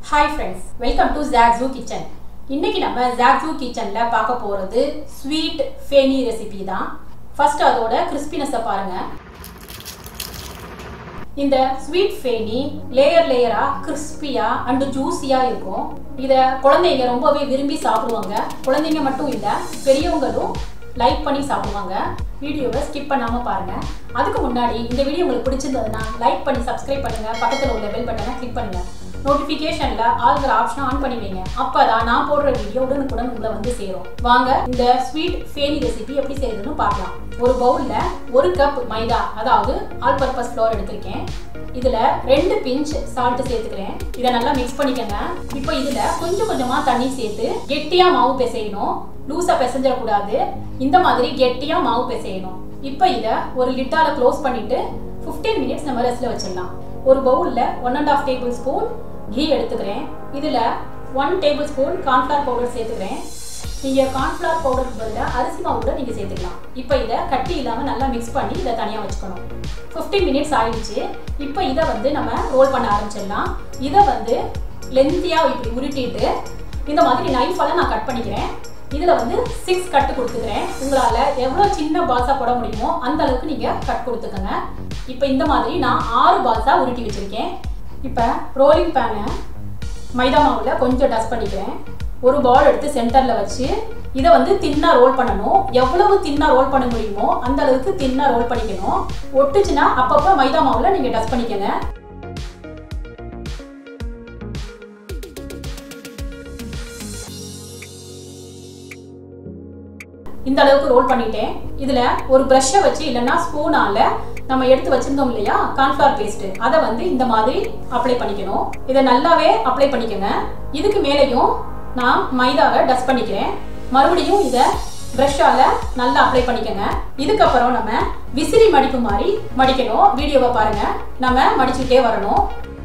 hi friends welcome to Jaxu kitchen இன்னைக்கு நம்ம Jaxu கிச்சன்ல பார்க்க போறது ஸ்வீட் ஃபேனி ரெசிபி தான் ஃபர்ஸ்ட் அதோட கிறிஸ்பினஸை பாருங்க இந்த ஸ்வீட் ஃபேனி லேயர் லேயரா கிறிஸ்பியா அண்ட் ஜூஸியா இருக்கும் இத குழந்தைங்க ரொம்பவே விரும்பி சாப்பிடுவாங்க குழந்தைங்க மட்டும் இல்ல பெரியவங்களும் லைக் பண்ணி சாப்பிடுவாங்க வீடியோவை ஸ்கிப் பண்ணாம பாருங்க அதுக்கு முன்னாடி இந்த வீடியோ உங்களுக்கு பிடிச்சிருந்ததுன்னா லைக் பண்ணி சப்ஸ்கிரைப் பண்ணுங்க பக்கத்துல உள்ள பெல் பட்டனை கிளிக் பண்ணுங்க நோட்டிபிகேஷன்ல ஆல்கிற ஆப்ஷன் ஆன் பண்ணி வைங்க அப்பதான் நான் போடுற வீடியோ உடனுக்குடன் உங்களை வந்து சேரும் வாங்க இந்த ஸ்வீட் ஃபேனி ரெசிபி எப்படி செய்யறதுன்னு பார்க்கலாம் ஒரு பவுல்ல ஒரு கப் மைதா அதாவது ஆல் பர்பஸ் ஃப்ளோர் எடுத்திருக்கேன் இதுல ரெண்டு பிஞ்ச் சால்ட் சேர்த்துக்கிறேன் இதை நல்லா மிக்ஸ் பண்ணிக்கங்க இப்போ இதுல கொஞ்சம் கொஞ்சமா தண்ணி சேர்த்து கெட்டியா மாவு பிசையணும் லூசா பிசைஞ்சிடக்கூடாது இந்த மாதிரி கெட்டியா மாவு பிசையணும் இப்போ இதை ஒரு லிட்டால க்ளோஸ் பண்ணிட்டு 15 மினிட்ஸ் நம்ம ரெஸ்ட்ல வச்சிடலாம் ஒரு பவுல்ல one and half tablespoon ghee எடுத்துக்கிறேன் இதுல one tablespoon cornflour powder சேர்த்துக்கிறேன் நீங்க கார்ன்ஃபிளவர் பவுடருக்கு பதிலாக அரிசி மாவு கூட நீங்க சேர்த்துக்கலாம் இப்போ இதை கட்டி இல்லாம நல்லா மிக்ஸ் பண்ணி இதை தனியா வச்சுக்கணும் 15 மினிட்ஸ் ஆயிடுச்சு இப்போ இதை வந்து நம்ம ரோல் பண்ண ஆரம்பிச்சிடலாம் இதை வந்து லென்த்தியா இப்படி உருட்டிட்டு இந்த மாதிரி நைஃபால நான் கட் பண்ணிக்கிறேன் இதுல வந்து சிக்ஸ் கட்டு கொடுத்துக்கிறேன் உங்களால எவ்வளவு சின்ன பால்ஸா போட முடியுமோ அந்த அளவுக்கு நீங்க கட் கொடுத்துக்கோங்க இப்போ இந்த மாதிரி நான் ஆறு பால்ஸா உருட்டி வச்சிருக்கேன் இப்போ ரோலிங் பேனை மைதா மாவுல கொஞ்சம் டஸ்ட் பண்ணிக்கிறேன் ஒரு பால் எடுத்து சென்டர்ல வச்சு இதை வந்து தின்னா ரோல் பண்ணணும் எவ்வளவு தின்னா ரோல் பண்ண முடியுமோ அந்த அளவுக்கு தின்னா ரோல் பண்ணிக்கணும் ஒட்டுச்சுன்னா அப்பப்போ மைதா மாவுல நீங்க டஸ்ட் பண்ணிக்கங்க இந்த அளவுக்கு ரோல் பண்ணிட்டேன் இதுல ஒரு ப்ரஷ்ஷை வச்சு இல்லைன்னா ஸ்பூனால நம்ம எடுத்து வச்சிருந்தோம் இல்லையா கார்ன்ஃபிளவர் பேஸ்ட் அதை வந்து இந்த மாதிரி அப்ளை பண்ணிக்கணும் இதை நல்லாவே அப்ளை பண்ணிக்கோங்க இதுக்கு மேலேயும் நான் மைதாவை டஸ்ட் பண்ணிக்கிறேன் மறுபடியும் இதை ப்ரஷ்ஷால நல்லா அப்ளை பண்ணிக்கோங்க இதுக்கப்புறம் நம்ம விசிறி மடிப்பு மாதிரி மடிக்கணும் வீடியோவை பாருங்க நம்ம மடிச்சுக்கிட்டே வரணும்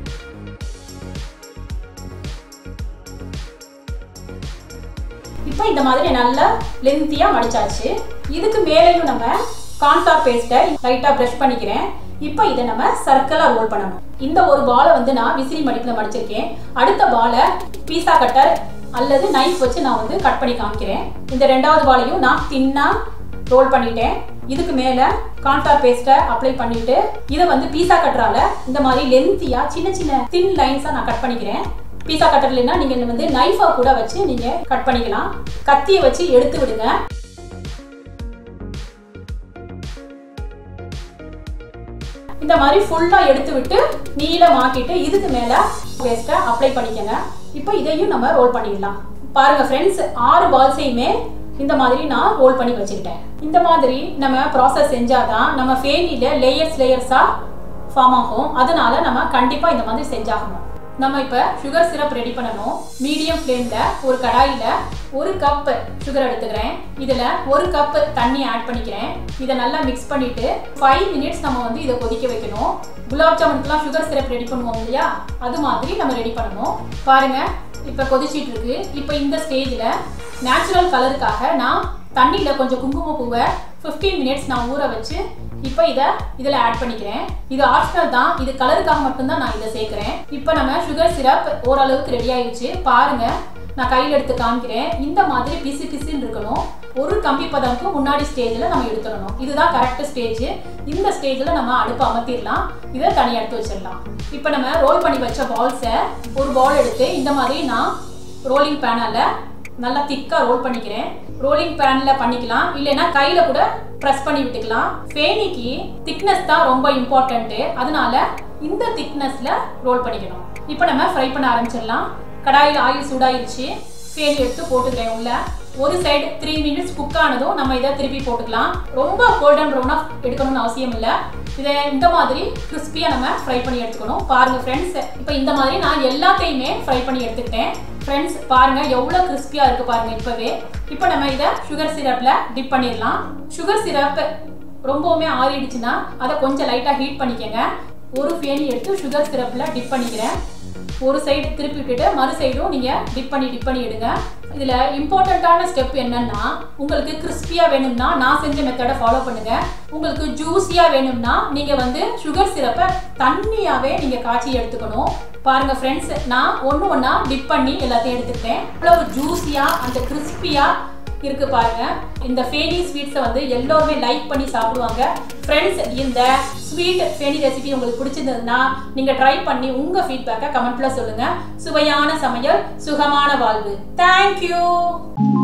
இப்போ இந்த மாதிரி நல்லா லென்த்தியா மடிச்சாச்சு இதுக்கு மேலேயும் நம்ம கார்ன்ஃபிளவர் பேஸ்ட்டை லைட்டா ப்ரஷ் பண்ணிக்கிறேன் இப்போ இதை நம்ம சர்க்கிளா ரோல் பண்ணணும் இந்த ஒரு பாலை வந்து நான் விசிறி மடிப்புல மடிச்சிருக்கேன் அடுத்த பாலை பீஸா கட்டர் அல்லது நைஃப் வச்சு நான் வந்து கட் பண்ணி காமிக்கிறேன் இந்த ரெண்டாவது பாலையும் நான் தின்னா ரோல் பண்ணிட்டேன் இதுக்கு மேல கார்ன்ஃபிளவர் பேஸ்ட்டை அப்ளை பண்ணிட்டு இதை வந்து பீஸா கட்டரால இந்த மாதிரி லென்த்தியா சின்ன சின்ன தின் லைன்ஸா நான் கட் பண்ணிக்கிறேன் பீஸா கட்டர்லனா நீங்க இந்த வந்து நைஃபா கூட வச்சு நீங்க கட் பண்ணிக்கலாம் கத்தியை வச்சு எடுத்து விடுங்க இந்த மாதிரி ஃபுல்லா எடுத்து விட்டு நீளமாக்கிட்டு இதுக்கு மேல பேஸ்ட்டை அப்ளை பண்ணிக்கங்க இப்போ இதையும் நம்ம ரோல் பண்ணிடலாம் பாருங்க ஃப்ரெண்ட்ஸ் ஆறு பால்ஸையுமே இந்த மாதிரி நான் ரோல் பண்ணி வச்சுக்கிட்டேன் இந்த மாதிரி நம்ம ப்ராசஸ் செஞ்சாதான் நம்ம ஃபேனில லேயர்ஸ் லேயர்ஸா ஃபார்ம் ஆகும் அதனால நம்ம கண்டிப்பா இந்த மாதிரி செஞ்சாகணும் நம்ம இப்போ சுகர் சிரப் ரெடி பண்ணணும் மீடியம் ஃப்ளேமில் ஒரு கடாயில் ஒரு கப் சுகர் எடுத்துக்கிறேன் இதில் ஒரு கப் தண்ணி ஆட் பண்ணிக்கிறேன் இதை நல்லா மிக்ஸ் பண்ணிட்டு ஃபைவ் மினிட்ஸ் நம்ம வந்து இதை கொதிக்க வைக்கணும் குலாப் ஜாமுனுக்குலாம் சுகர் சிரப் ரெடி பண்ணுவோம் இல்லையா அது மாதிரி நம்ம ரெடி பண்ணணும் பாருங்க இப்போ கொதிச்சிட்டு இருக்கு இப்போ இந்த ஸ்டேஜில் நேச்சுரல் கலருக்காக நான் தண்ணியில் கொஞ்சம் குங்குமப்பூவை ஃபிஃப்டீன் மினிட்ஸ் நான் ஊற வச்சு இப்போ இதை இதில் ஆட் பண்ணிக்கிறேன் இது ஆப்ஷனல் தான் இது கலருக்காக மட்டும்தான் நான் இதை சேர்க்குறேன் இப்போ நம்ம சுகர் சிரப் ஓரளவுக்கு ரெடி ஆயிடுச்சு பாருங்க நான் கையில் எடுத்து காமிக்கிறேன் இந்த மாதிரி பிசு பிசுன்னு இருக்கணும் ஒரு கம்பி பதம்க்கு முன்னாடி ஸ்டேஜில் நம்ம எடுத்துடணும் இதுதான் கரெக்ட் ஸ்டேஜ் இந்த ஸ்டேஜில் நம்ம அடுப்பு அமர்த்திடலாம் இதை தனியாக எடுத்து வச்சிடலாம் இப்போ நம்ம ரோல் பண்ணி வச்ச பால்ஸை ஒரு பால் எடுத்து இந்த மாதிரி நான் ரோலிங் பேனால் நல்லா திக்காக ரோல் பண்ணிக்கிறேன் ரோலிங் பேனில் பண்ணிக்கலாம் இல்லைன்னா கையில் கூட ப்ரெஸ் பண்ணி விட்டுக்கலாம் ஃபேனிக்கு திக்னஸ் தான் ரொம்ப இம்பார்ட்டன்ட்டு அதனால இந்த திக்னஸில் ரோல் பண்ணிக்கணும் இப்போ நம்ம ஃப்ரை பண்ண ஆரம்பிச்சிடலாம் கடாயில் ஆயில் சூடாயிருச்சு ஃபேனி எடுத்து போட்டுக்கிறேன் உள்ள ஒரு சைடு த்ரீ மினிட்ஸ் குக் ஆனதும் நம்ம இதை திருப்பி போட்டுக்கலாம் ரொம்ப கோல்டன் ப்ரௌனாக எடுக்கணும்னு அவசியம் இல்லை இதை இந்த மாதிரி கிறிஸ்பியாக நம்ம ஃப்ரை பண்ணி எடுத்துக்கணும் பாருங்க ஃப்ரெண்ட்ஸ் இப்போ இந்த மாதிரி நான் எல்லாத்தையுமே ஃப்ரை பண்ணி எடுத்துக்கிட்டேன் ஃப்ரெண்ட்ஸ் பாருங்க எவ்வளோ கிறிஸ்பியாக இருக்கு பாருங்க இப்போவே இப்போ நம்ம இதை சுகர் சிரப்பில் டிப் பண்ணிடலாம் சுகர் சிரப் ரொம்பவுமே ஆறிடுச்சுன்னா அதை கொஞ்சம் லைட்டாக ஹீட் பண்ணிக்கங்க ஒரு ஃபேனி எடுத்து சுகர் சிரப்பில் டிப் பண்ணிக்கிறேன் ஒரு சைடு திருப்பி விட்டுட்டு மறு சைடும் நீங்கள் டிப் பண்ணி டிப் பண்ணி எடுங்க இதுல இம்பார்ட்டண்ட்டான ஸ்டெப் என்னன்னா உங்களுக்கு கிறிஸ்பியா வேணும்னா நான் செஞ்ச மெத்தடை ஃபாலோ பண்ணுங்க உங்களுக்கு ஜூஸியா வேணும்னா நீங்க வந்து சுகர் சிரப்பை தண்ணியாவே நீங்க காய்ச்சி எடுத்துக்கணும் பாருங்க ஃப்ரெண்ட்ஸ் நான் ஒன்று ஒன்றா டிப் பண்ணி எல்லாத்தையும் எடுத்துக்கிட்டேன் அவ்வளவு ஜூஸியா அந்த கிறிஸ்பியா இருக்கு பாருங்க இந்த ஃபேனி ஸ்வீட்ஸை வந்து எல்லோருமே லைக் பண்ணி சாப்பிடுவாங்க ஃப்ரெண்ட்ஸ் இந்த ஸ்வீட் ஃபேனி ரெசிபி உங்களுக்கு பிடிச்சிருந்ததுன்னா நீங்க ட்ரை பண்ணி உங்க ஃபீட்பேக்கை கமெண்ட்ல சொல்லுங்க சுவையான சமையல் சுகமான வாழ்வு தேங்க்யூ